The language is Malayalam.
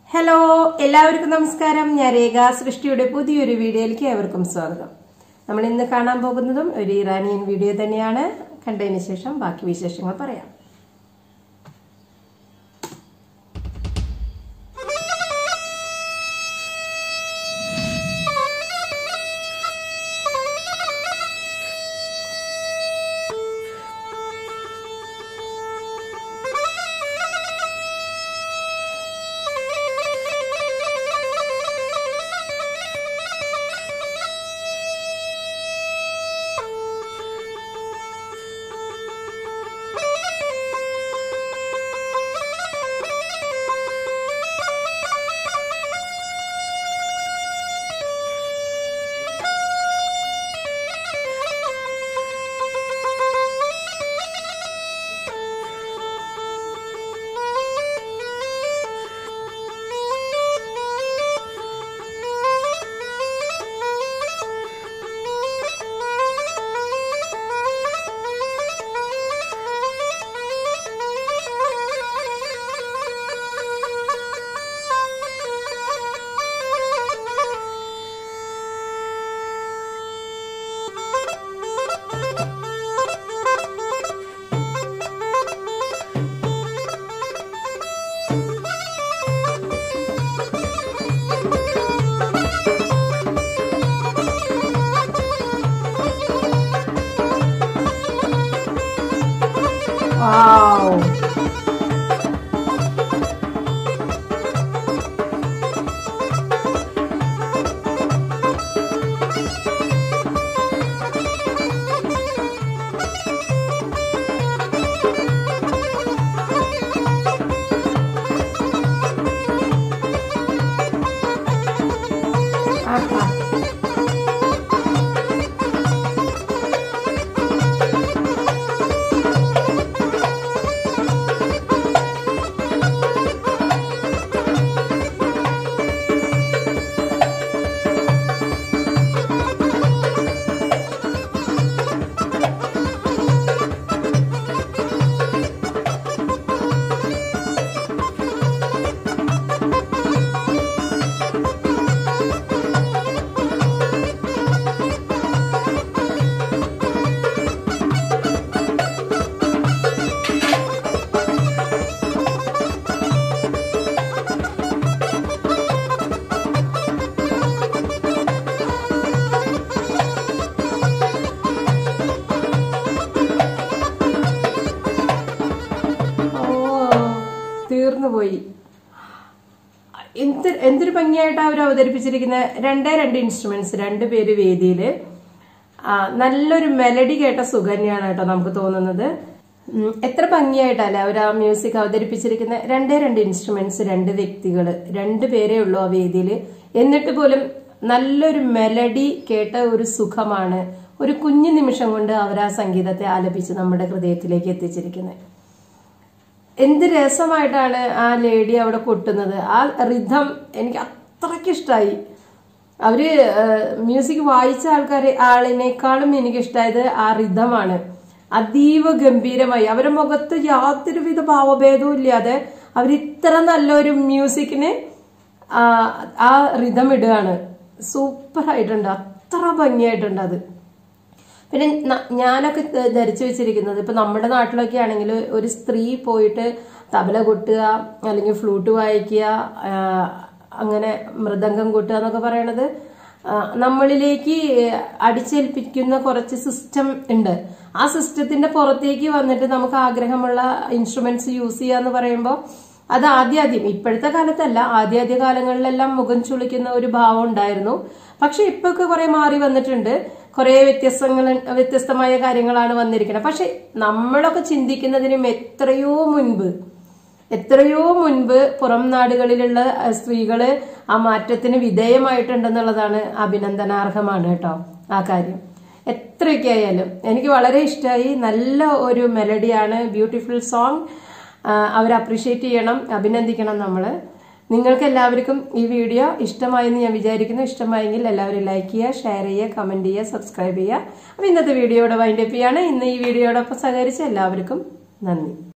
ഹലോ എല്ലാവർക്കും നമസ്കാരം ഞാൻ രേഖ സൃഷ്ടിയുടെ പുതിയൊരു വീഡിയോയിലേക്ക് ഏവർക്കും സ്വാഗതം നമ്മൾ ഇന്ന് കാണാൻ പോകുന്നതും ഒരു ഇറാനിയൻ വീഡിയോ തന്നെയാണ് കണ്ടതിന് ശേഷം ബാക്കി വിശേഷങ്ങൾ പറയാം വാവ് ആഹാ ഓ തീർന്നു പോയി എന്ത് എന്തൊരു ഭംഗിയായിട്ട് അവർ അവതരിപ്പിച്ചിരിക്കുന്ന രണ്ടേ രണ്ട് ഇൻസ്ട്രുമെന്റ്സ് രണ്ട് പേര് വേദിയിൽ നല്ലൊരു മെലഡി കേട്ട സുകന്യാണ് കേട്ടോ നമുക്ക് തോന്നുന്നത് ഉം, എത്ര ഭംഗിയായിട്ടല്ലേ അവർ ആ മ്യൂസിക് അവതരിപ്പിച്ചിരിക്കുന്ന രണ്ടേ രണ്ട് ഇൻസ്ട്രുമെന്റ്സ് രണ്ട് വ്യക്തികൾ രണ്ട് പേരേ ഉള്ളൂ ആ വേദിയിൽ എന്നിട്ട് പോലും നല്ലൊരു മെലഡി കേട്ട ഒരു സുഖമാണ് ഒരു കുഞ്ഞു നിമിഷം കൊണ്ട് അവർ ആ സംഗീതത്തെ ആലപിച്ച് നമ്മുടെ ഹൃദയത്തിലേക്ക് എത്തിച്ചിരിക്കുന്നത് എന്ത് രസമായിട്ടാണ് ആ ലേഡി അവിടെ കൊട്ടുന്നത് ആ റിഥം എനിക്ക് അത്രയ്ക്ക് ഇഷ്ടമായി അവര് മ്യൂസിക് വായിച്ച ആൾക്കാരെ ആളിനേക്കാളും എനിക്ക് ഇഷ്ടമായത് ആ റിഥമാണ് അതീവ ഗംഭീരമായി അവരുടെ മുഖത്ത് യാതൊരുവിധ ഭാവഭേദവും ഇല്ലാതെ അവർ ഇത്ര നല്ലൊരു മ്യൂസിക്കിന് ആ, ആ റിഥം ഇടുകയാണ് സൂപ്പർ ആയിട്ടുണ്ട് അത്ര ഭംഗിയായിട്ടുണ്ട് അത് പിന്നെ ന- ഞാനൊക്കെ ധ- ധരിച്ചു വെച്ചിരിക്കുന്നത് ഇപ്പൊ നമ്മുടെ നാട്ടിലൊക്കെ ആണെങ്കിൽ ഒരു സ്ത്രീ പോയിട്ട് തബല കൊട്ടുക അല്ലെങ്കിൽ ഫ്ലൂട്ട് വായിക്കുക ആ, അങ്ങനെ മൃദംഗം കൊട്ടുക എന്നൊക്കെ പറയണത് ആ, നമ്മളിലേക്ക് അടിച്ചേൽപ്പിക്കുന്ന കുറച്ച് സിസ്റ്റം ഉണ്ട് ആ സിസ്റ്റത്തിന്റെ പുറത്തേക്ക് വന്നിട്ട് നമുക്ക് ആഗ്രഹമുള്ള ഇൻസ്ട്രുമെന്റ്സ് യൂസ് ചെയ്യുക എന്ന് പറയുമ്പോൾ അത് ആദ്യാദ്യം ഇപ്പോഴത്തെ കാലത്തല്ല ആദ്യാദ്യ കാലങ്ങളിലെല്ലാം മുഖം ചുളിക്കുന്ന ഒരു ഭാവം ഉണ്ടായിരുന്നു പക്ഷെ ഇപ്പൊ ഒക്കെ കുറെ മാറി വന്നിട്ടുണ്ട് കുറെ വ്യത്യസ്തങ്ങൾ വ്യത്യസ്തമായ കാര്യങ്ങളാണ് വന്നിരിക്കുന്നത് പക്ഷെ നമ്മളൊക്കെ ചിന്തിക്കുന്നതിനും എത്രയോ മുൻപ് എത്രയോ മുൻപ് പുറം നാടുകളിലുള്ള അഹ്, സ്ത്രീകള് ആ മാറ്റത്തിന് വിധേയമായിട്ടുണ്ടെന്നുള്ളതാണ് അഭിനന്ദനാർഹമാണ് കേട്ടോ ആ കാര്യം എത്രയൊക്കെ ആയാലും എനിക്ക് വളരെ ഇഷ്ടമായി നല്ല ഒരു മെലഡിയാണ് ബ്യൂട്ടിഫുൾ സോങ് അവർ അപ്രീഷിയേറ്റ് ചെയ്യണം അഭിനന്ദിക്കണം നമ്മൾ നിങ്ങൾക്ക് എല്ലാവർക്കും ഈ വീഡിയോ ഇഷ്ടമായെന്ന് ഞാൻ വിചാരിക്കുന്നു ഇഷ്ടമായെങ്കിൽ എല്ലാവരും ലൈക്ക് ചെയ്യുക ഷെയർ ചെയ്യുക കമന്റ് ചെയ്യുക സബ്സ്ക്രൈബ് ചെയ്യുക അപ്പോൾ ഇന്നത്തെ വീഡിയോയുടെ വൈൻഡപ്പ് ചെയ്യാണ് ഇന്ന് ഈ വീഡിയോടൊപ്പം സഹകരിച്ച എല്ലാവർക്കും നന്ദി